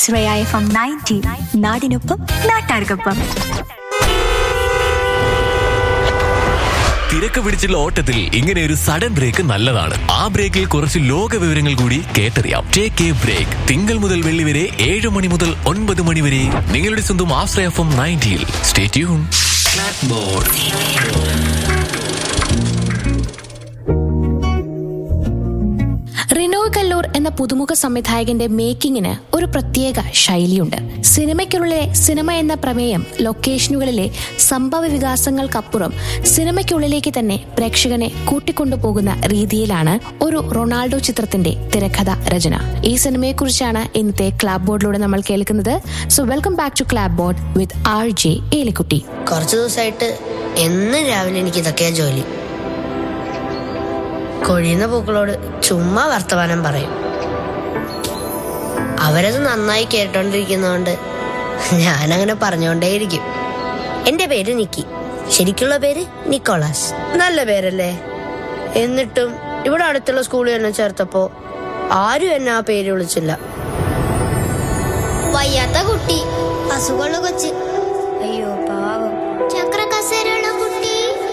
ആശ്രയ F M ninety നാടിനൊപ്പം നാട്ടാർക്കൊപ്പം തിരക്ക് പിടിച്ചുള്ള ഓട്ടത്തിൽ ഇങ്ങനെ ഒരു സഡൻ ബ്രേക്ക് നല്ലതാണ് ആ ബ്രേക്കിൽ കുറച്ച് ലോക വിവരങ്ങൾ കൂടി കേട്ടറിയാം ടേക്ക് എ ബ്രേക്ക് തിങ്കൾ മുതൽ വെള്ളി വരെ ഏഴ് മണി മുതൽ ഒൻപത് മണി വരെ നിങ്ങളുടെ സ്വന്തം ആശ്രയ എഫ് എം നയൻറ്റിയിൽ സ്റ്റേ ട്യൂൺ റിനോ കല്ലൂർ എന്ന പുതുമുഖ സംവിധായകന്റെ മേക്കിങ്ങിന് ഒരു പ്രത്യേക ശൈലിയുണ്ട് സിനിമയ്ക്കുള്ളിലെ സിനിമ എന്ന പ്രമേയം ലൊക്കേഷനുകളിലെ സംഭവ വികാസങ്ങൾക്കപ്പുറം സിനിമയ്ക്കുള്ളിലേക്ക് തന്നെ പ്രേക്ഷകനെ കൂട്ടിക്കൊണ്ടുപോകുന്ന രീതിയിലാണ് ഒരു റൊണാൾഡോ ചിത്രത്തിന്റെ തിരക്കഥ രചന ഈ സിനിമയെക്കുറിച്ചാണ് ഇന്നത്തെ ക്ലാബ് ബോർഡിലൂടെ നമ്മൾ കേൾക്കുന്നത് so welcome back to clapboard with R J Elikutty കുറച്ചു ദിവസമായിട്ട് എന്നും രാവിലെ എനിക്ക് ഇതൊക്കെയാ ജോലി കൊഴിയുന്ന പൂക്കളോട് ചുമ്മാ വർത്തമാനം പറയും അവരത് നന്നായി കേട്ടോണ്ടിരിക്കുന്നതുകൊണ്ട് ഞാനങ്ങനെ പറഞ്ഞുകൊണ്ടേയിരിക്കും എന്റെ പേര് നിക്കി ശരിക്കുള്ള പേര് നിക്കോളാസ് നല്ല പേരല്ലേ എന്നിട്ടും ഇവിടെ അടുത്തുള്ള സ്കൂളിൽ എന്നെ ചേർത്തപ്പോ ആരും എന്നെ ആ പേര് വിളിച്ചില്ല വയ്യാത്ത കുട്ടി അസുഖമുള്ള കൊച്ച് അയ്യോ പാവം ചക്ര കസേരയുള്ള കുട്ടി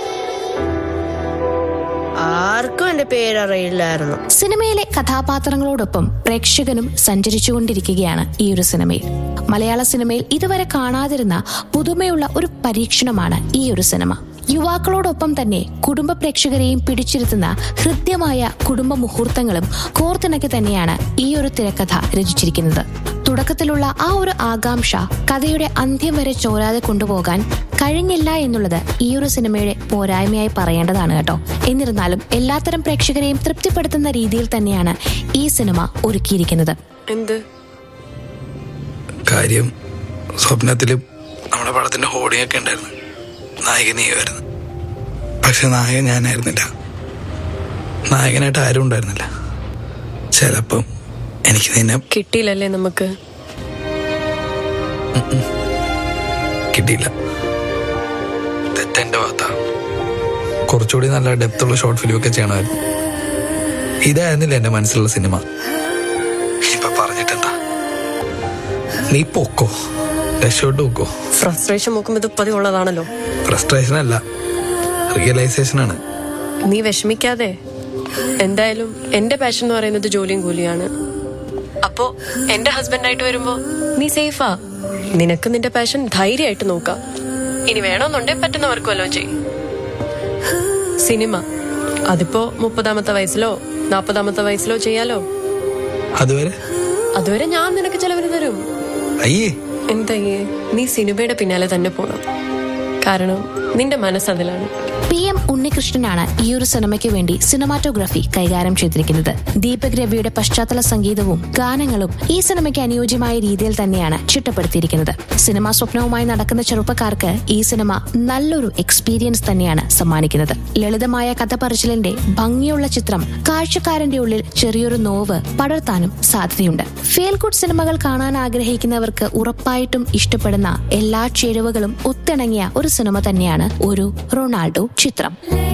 ആർക്കും എന്റെ പേരറിയില്ലായിരുന്നു സിനിമയിലെ കഥാപാത്രങ്ങളോടൊപ്പം പ്രേക്ഷകനും സഞ്ചരിച്ചുകൊണ്ടിരിക്കുകയാണ് ഈ ഒരു സിനിമയിൽ മലയാള സിനിമയിൽ ഇതുവരെ കാണാതിരുന്ന പുതുമയുള്ള ഒരു പരീക്ഷണമാണ് ഈ ഒരു സിനിമ യുവാക്കളോടൊപ്പം തന്നെ കുടുംബ പ്രേക്ഷകരെയും പിടിച്ചിരുത്തുന്ന ഹൃദ്യമായ കുടുംബ മുഹൂർത്തങ്ങളും കോർത്തിണക്കി തന്നെയാണ് ഈ ഒരു തിരക്കഥ രചിച്ചിരിക്കുന്നത് തുടക്കത്തിലുള്ള ആ ഒരു ആകാംക്ഷ കഥയുടെ അന്ത്യം വരെ ചോരാതെ കൊണ്ടുപോകാൻ കഴിഞ്ഞില്ല എന്നുള്ളത് ഈ ഒരു സിനിമയുടെ പോരായ്മയായി പറയേണ്ടതാണ് കേട്ടോ എന്നിരുന്നാലും എല്ലാത്തരം പ്രേക്ഷകരെയും തൃപ്തിപ്പെടുത്തുന്ന രീതിയിൽ തന്നെയാണ് ഈ സിനിമ ഒരുക്കിയിരിക്കുന്നത് എന്ത് കാര്യം സ്വപ്നത്തിലും നമ്മുടെ പടത്തിന്റെ ഹോർഡിംഗ് ഒക്കെ ഉണ്ടായിരുന്നു നായകൻ നീയായിരുന്നു പക്ഷെ നായകൻ ഞാനായിരുന്നില്ല നായകനായിട്ട് ആരും ഉണ്ടായിരുന്നില്ല ചിലപ്പം എനിക്ക് നിന്നെ കിട്ടിയില്ലല്ലേ നമുക്ക് കിട്ടിയില്ല തെറ്റെന്റെ ഭാഗത്താണ് കുറച്ചുകൂടി നല്ല ഡെപ്തുള്ള ഷോർട്ട് ഫിലിം ഒക്കെ ചെയ്യണമായിരുന്നു ഇതായിരുന്നില്ല എന്റെ മനസ്സിലുള്ള സിനിമ ഇപ്പൊ പറഞ്ഞിട്ടെന്താ നീ പൊക്കോ രക്ഷോട്ട് പൊക്കോ ഫ്രസ്ട്രേഷൻ നോക്കുമ്പോൾ ഇത് പതിവുള്ളതാണല്ലോ ഫ്രസ്ട്രേഷൻ അല്ല റിയലൈസേഷൻ ആണ് നീ വിഷമിക്കാതെ എന്തായാലും എന്റെ പാഷൻ എന്ന് പറയുന്നത് ജോലിയും കൂലിയാണ് അപ്പോ എന്റെ ഹസ്ബൻഡായിട്ട് വരുമ്പോ നീ സേഫാ നിനക്ക് നിന്റെ പാഷൻ ധൈര്യമായിട്ട് നോക്കാം ഇനി വേണമെന്നുണ്ടേ പറ്റുന്നവർക്ക് വല്ലതും ചെയ്യും സിനിമ അതിപ്പോ മുപ്പതാമത്തെ വയസ്സിലോ നാപ്പതാമത്തെ വയസ്സിലോ ചെയ്യാലോ അതുവരെ അതുവരെ ഞാൻ നിനക്ക് ചെലവിന് തരും അയ്യേ എന്തയ്യേ നീ സിനിമയുടെ പിന്നാലെ തന്നെ പോണം കാരണം നിന്റെ മനസ്സതിലാണ് പി എം ഉണ്ണികൃഷ്ണനാണ് ഈ ഒരു സിനിമയ്ക്ക് വേണ്ടി സിനിമാറ്റോഗ്രാഫി കൈകാര്യം ചെയ്തിരിക്കുന്നത് ദീപക് രവിയുടെ പശ്ചാത്തല സംഗീതവും ഗാനങ്ങളും ഈ സിനിമയ്ക്ക് അനുയോജ്യമായ രീതിയിൽ തന്നെയാണ് ചിട്ടപ്പെടുത്തിയിരിക്കുന്നത് സിനിമാ സ്വപ്നവുമായി നടക്കുന്ന ചെറുപ്പക്കാർക്ക് ഈ സിനിമ നല്ലൊരു എക്സ്പീരിയൻസ് തന്നെയാണ് സമ്മാനിക്കുന്നത് ലളിതമായ കഥ പറച്ചിലിന്റെ ഭംഗിയുള്ള ചിത്രം കാഴ്ചക്കാരന്റെ ഉള്ളിൽ ചെറിയൊരു നോവ് പടർത്താനും സാധ്യതയുണ്ട് ഫീൽ ഗുഡ് സിനിമകൾ കാണാൻ ആഗ്രഹിക്കുന്നവർക്ക് ഉറപ്പായിട്ടും ഇഷ്ടപ്പെടുന്ന എല്ലാ ചേരുവകളും ഒത്തിണങ്ങിയ ഒരു സിനിമ തന്നെയാണ് ഒരു റൊണാൾഡോ ചിത്രം